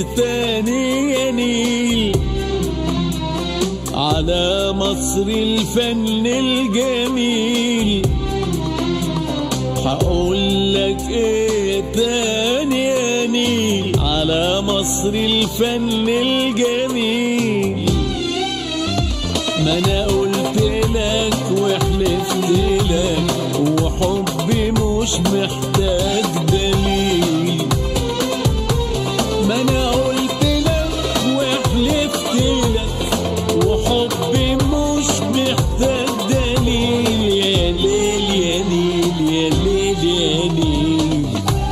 ايه تاني يا نيل على مصر الفن الجميل هقول لك ايه تاني يا نيل على مصر الفن الجميل ما انا قلت لك وحلفت لك وحبي مش محتاج دليل ما انا قلت لك وحلفت لك وحبي مش محتاج دليل يا ليل يا نيل يا ليل يا نيل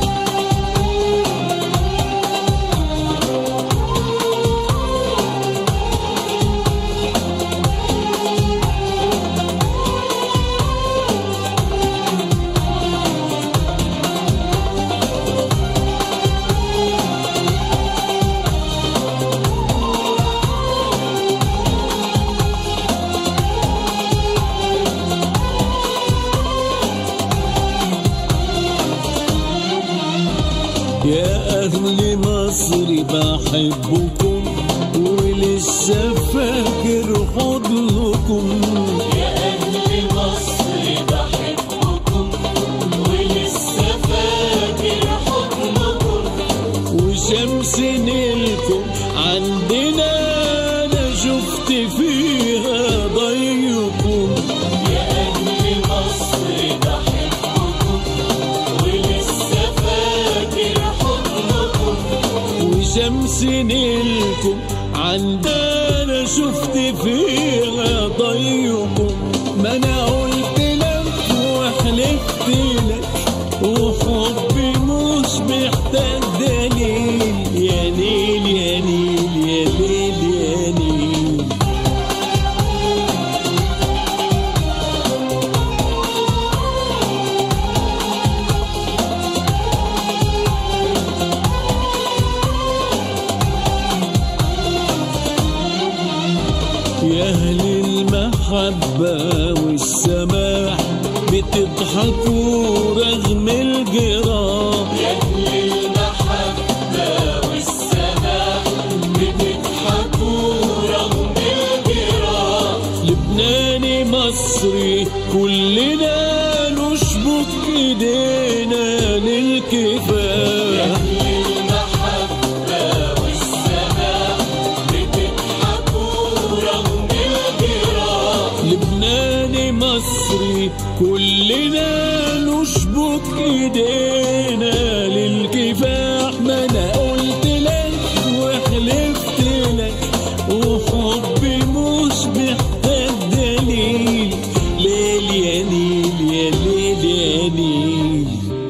يا أهل مصر بحبكم ولسه فاكر حضنكم يا أهل مصر بحبكم ولسه فاكر حضنكم وشمس نيلكم عندنا أنا شفت فيها ضيكم يا أهل مصر بحبكم ولسه فاكر حضنكم وشمس نيلكم عندنا شفت فيها ضيكم ما انا قلت لك وحلفت لك وحبي مش محتاج دليل يا نيل يا نيل يا ليل يا نيل يا أهل المحبة والسماح بتضحكوا رغم الجراح يا أهل المحبة والسماح بتضحكوا رغم الجراح لبناني مصري كلنا نشبك ايدينا للكفاح أهل المحبة والسماح بتضحكوا رغم الجراح لبناني مصري كلنا نشبك ايدينا للكفاح ما انا قلت لك وحلفت لك وحبي مش محتاج دليل ليل يا نيل يا ليل يا نيل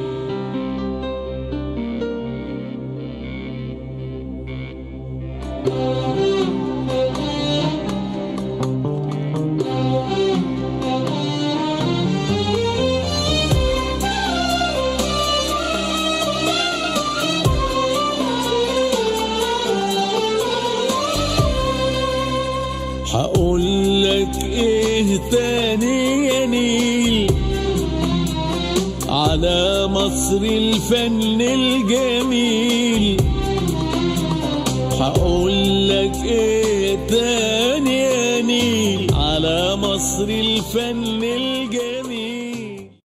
هقول لك ايه تاني يا نيل على مصر الفن الجميل هقول لك ايه تاني يا نيل على مصر الفن الجميل